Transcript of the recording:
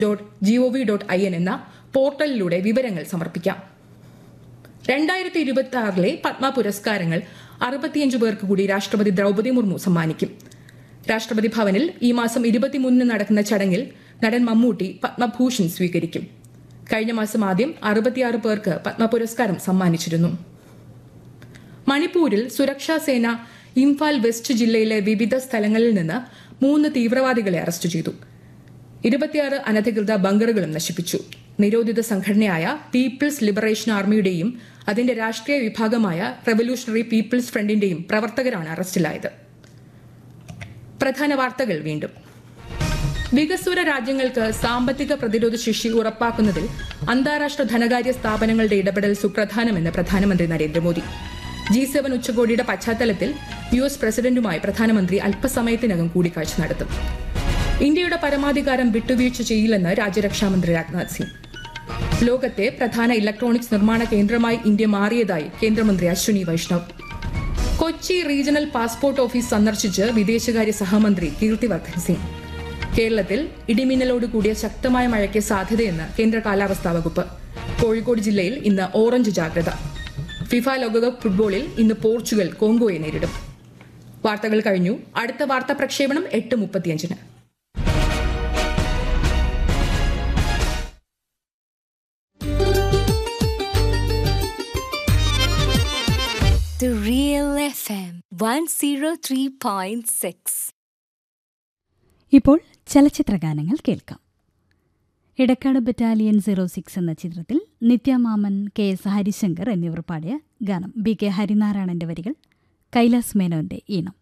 Dot G O V dot I N എന്ന പോർട്ടലിലൂടെ വിവരങ്ങൾ സമർപ്പിക്കാം രണ്ടായിരത്തി ഇരുപത്തി ആറിലെ പത്മ പുരസ്കാരങ്ങൾ അറുപത്തിയഞ്ച് പേർക്ക് കൂടി രാഷ്ട്രപതി ദ്രൗപദി മുർമു സമ്മാനിക്കും രാഷ്ട്രപതി ഭവനിൽ ഈ മാസം ഇരുപത്തിമൂന്നിന് നടക്കുന്ന ചടങ്ങിൽ നടൻ മമ്മൂട്ടി പത്മഭൂഷൺ സ്വീകരിക്കും കഴിഞ്ഞ മാസം ആദ്യം അറുപത്തിയാറ് പേർക്ക് പത്മ പുരസ്കാരം സമ്മാനിച്ചിരുന്നു മണിപ്പൂരിൽ സുരക്ഷാ സേന ഇംഫാൽ വെസ്റ്റ് ജില്ലയിലെ വിവിധ സ്ഥലങ്ങളിൽ നിന്ന് മൂന്ന് തീവ്രവാദികളെ അറസ്റ്റ് ചെയ്തു ഇരുപത്തിയാറ് അനധികൃത ബങ്കറുകളും നശിപ്പിച്ചു നിരോധിത സംഘടനയായ പീപ്പിൾസ് ലിബറേഷൻ ആർമിയുടെയും അതിന്റെ രാഷ്ട്രീയ വിഭാഗമായ റവല്യൂഷണറി പീപ്പിൾസ് ഫ്രണ്ടിന്റെയും പ്രവർത്തകരാണ് അറസ്റ്റിലായത് പ്രധാന വാർത്തകൾ വീണ്ടും വികസ്വര രാജ്യങ്ങൾക്ക് സാമ്പത്തിക പ്രതിരോധ ശേഷി ഉറപ്പാക്കുന്നതിൽ അന്താരാഷ്ട്ര ധനകാര്യ സ്ഥാപനങ്ങളുടെ ഇടപെടൽ സുപ്രധാനമെന്ന് പ്രധാനമന്ത്രി നരേന്ദ്രമോദി ജി സെവൻ ഉച്ചകോടിയുടെ പശ്ചാത്തലത്തിൽ യു എസ് പ്രസിഡന്റുമായി പ്രധാനമന്ത്രി അല്പസമയത്തിനകം കൂടിക്കാഴ്ച നടത്തും ഇന്ത്യയുടെ പരമാധികാരം വിട്ടുവീഴ്ച ചെയ്യില്ലെന്ന് രാജ്യരക്ഷാമന്ത്രി രാജ്നാഥ് സിംഗ് ലോകത്തെ പ്രധാന ഇലക്ട്രോണിക്സ് നിർമ്മാണ കേന്ദ്രമായി ഇന്ത്യ മാറിയതായി കേന്ദ്രമന്ത്രി Ashwini Vaishnaw Kochi regional passport office സന്ദർശിച്ച് വിദേശകാര്യ സഹമന്ത്രി കീർത്തിവർദ്ധൻ സിംഗ് കേരളത്തിൽ ഇടിമിന്നലോട് കൂടിയ ശക്തമായ മഴയ്ക്ക് സാധ്യതയെന്ന് കേന്ദ്ര കാലാവസ്ഥാ വകുപ്പ് കോഴിക്കോട് ജില്ലയിൽ ഇന്ന് ഓറഞ്ച് ജാഗ്രത ഫിഫ ലോകകപ്പ് ഫുട്ബോളിൽ ഇന്ന് പോർച്ചുഗൽ കോങ്കോയെ നേരിടും വാർത്തകൾ കഴിഞ്ഞു അടുത്ത വാർത്താ പ്രക്ഷേപണം എട്ട് മുപ്പത്തിയഞ്ചിന് The Real FM 103.6. ഇപ്പോൾ ചലച്ചിത്ര ഗാനങ്ങൾ കേൾക്കാം ഇടക്കാട് ബറ്റാലിയൻ സീറോ സിക്സ് എന്ന ചിത്രത്തിൽ നിത്യമാമൻ കെ എസ് ഹരിശങ്കർ എന്നിവർ പാടിയ ഗാനം ബി കെ ഹരിനാരായണന്റെ വരികൾ കൈലാസ് മേനോന്റെ ഈണം